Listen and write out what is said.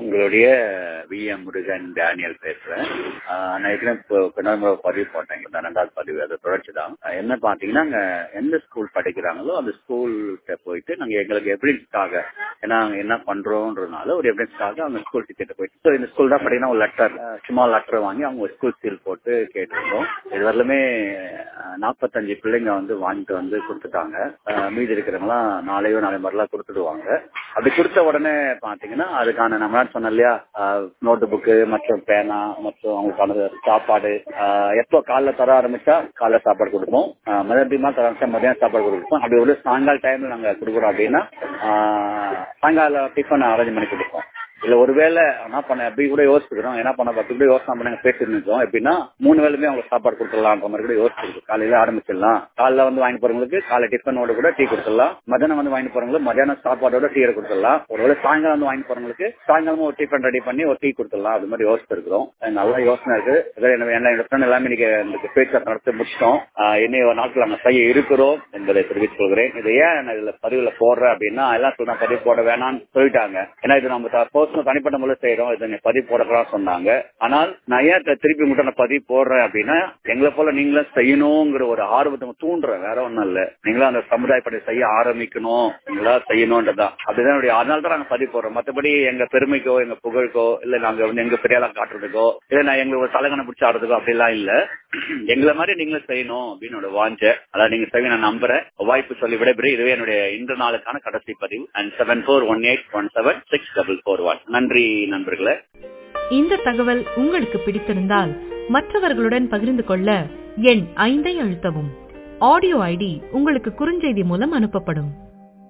உங்களுடைய V M Murugan Daniel பேசுறேன் ஆஹ் நான் ஏற்கனவே இப்போ பின்னாடி பதிவு போட்டேன் இந்த ரெண்டாவது பதிவு அது தொடர்ச்சி தான் என்ன பாத்தீங்கன்னா அங்க எந்த ஸ்கூல் படிக்கிறாங்களோ அந்த ஸ்கூல்கிட்ட போயிட்டு நாங்க எங்களுக்கு எவிடன்ஸ்க்காக ஏன்னா நாங்க என்ன பண்றோம்ன்றதுனால ஒரு எவிடன்ஸ்க்காக அவங்க ஸ்கூல் டீச்சர்ட்ட போயிட்டு ஸோ இந்த ஸ்கூல் தான் படிக்கணும் ஒரு லெட்டர் சும்மா லெட்டர் வாங்கி அவங்க ஸ்கூல் சீல் போட்டு கேட்டிருந்தோம் இது வரலுமே நாற்பத்தஞ்சு பிள்ளைங்க வந்து வாங்கிட்டு வந்து கொடுத்துட்டாங்க ஆஹ் மீதி இருக்கிறவங்களாம் நாளையோ நாளை மாதிரிலாம் கொடுத்துடுவாங்க அப்படி கொடுத்த உடனே பாத்தீங்கன்னா அதுக்கான நம்ம சொன்னோம் இல்லையா நோட்டு புக்கு மற்றும் பேனா மற்றும் அவங்களுக்கான சாப்பாடு ஆஹ் எப்போ காலைல தர ஆரம்பிச்சா காலைல சாப்பாடு கொடுப்போம் ஆஹ் மதியமா தர ஆரம்பிச்சா மதியம் சாப்பாடு கொடுப்போம் அப்படி ஒரு சாயங்கால டைம்ல நாங்க கொடுக்குறோம் அப்படின்னா ஆஹ் சாயங்காலம் டிஃபன் அரேஞ்ச் பண்ணி கொடுப்போம் இல்ல ஒருவேளை என்ன பண்ண அப்படி கூட யோசிச்சுக்கிறோம் என்ன பண்ண பத்து கூட யோசனை பண்ண பேசிட்டு இருக்கோம் எப்படின்னா மூணு வேலையுமே அவங்களுக்கு சாப்பாடு கொடுத்துடலாம்ன்ற மாதிரி கூட யோசிச்சிருக்கோம் காலையில ஆரம்பிச்சிடலாம் காலைல வந்து வாங்கி போறவங்களுக்கு காலை டிஃபனோட கூட டீ கொடுத்துடலாம் மதியானம் வந்து வாங்கி போறவங்களுக்கு மதியானம் சாப்பாடோட டீ கொடுத்துடலாம் ஒருவேளை சாயங்காலம் வந்து வாங்கி போறவங்களுக்கு சாயங்காலமும் ஒரு டிஃபன் ரெடி பண்ணி ஒரு டீ கொடுத்துடலாம் அது மாதிரி யோசிச்சிருக்கிறோம் நல்ல யோசனை இருக்கு இதை என்ன என்னோட ஃப்ரெண்ட் எல்லாமே இன்னைக்கு இந்த பேச்சுவார்த்தை நடத்தி முடிச்சிட்டோம் இன்னும் ஒரு நாட்கள் நாங்கள் செய்ய இருக்கிறோம் என்பதை தெரிவித்துக் கொள்கிறேன் இதை ஏன் நான் இதுல பதிவுல போடுறேன் அப்படின்னா எல்லாம் சொல்றேன் பதிவு போட வேணாம்னு சொல்லிட்டாங்க ஏன்னா இது நம்ம பர்சனல் தனிப்பட்ட முறையில் செய்யறோம் இதை நீ பதிவு போடலாம் சொன்னாங்க ஆனால் நான் ஏன் திருப்பி மட்டும் நான் பதிவு போடுறேன் அப்படின்னா எங்களை போல நீங்களும் செய்யணுங்கிற ஒரு ஆர்வத்தை தூண்டுறேன் வேற ஒண்ணும் இல்ல நீங்களும் அந்த சமுதாயப்படி செய்ய ஆரம்பிக்கணும் நீங்களா செய்யணும்ன்றதான் அப்படிதான் என்னுடைய அதனால தான் நாங்க பதிவு போடுறோம் மற்றபடி எங்க பெருமைக்கோ எங்க புகழுக்கோ இல்ல நாங்க வந்து எங்க பெரியாளா காட்டுறதுக்கோ இல்ல நான் எங்களுக்கு ஒரு தலகனை பிடிச்சி ஆடுறதுக்கோ அப்படிலாம் இல்ல எங்களை மாதிரி நீங்களும் செய்யணும் அப்படின்னு வாஞ்ச அதான் நீங்க செய்ய நான் நம்புறேன் வாய்ப்பு சொல்லி விடைபெறும் இதுவே என்னுடைய இன்று நாளுக்கான கடைசி பதிவு and seven four one eight one seven six double four one நன்றி நண்பர்களே இந்த தகவல் உங்களுக்கு பிடித்திருந்தால் மற்றவர்களுடன் பகிர்ந்து கொள்ள எண் ஐந்தை அழுத்தவும் ஆடியோ ஐடி உங்களுக்கு குறுஞ்செய்தி மூலம் அனுப்பப்படும்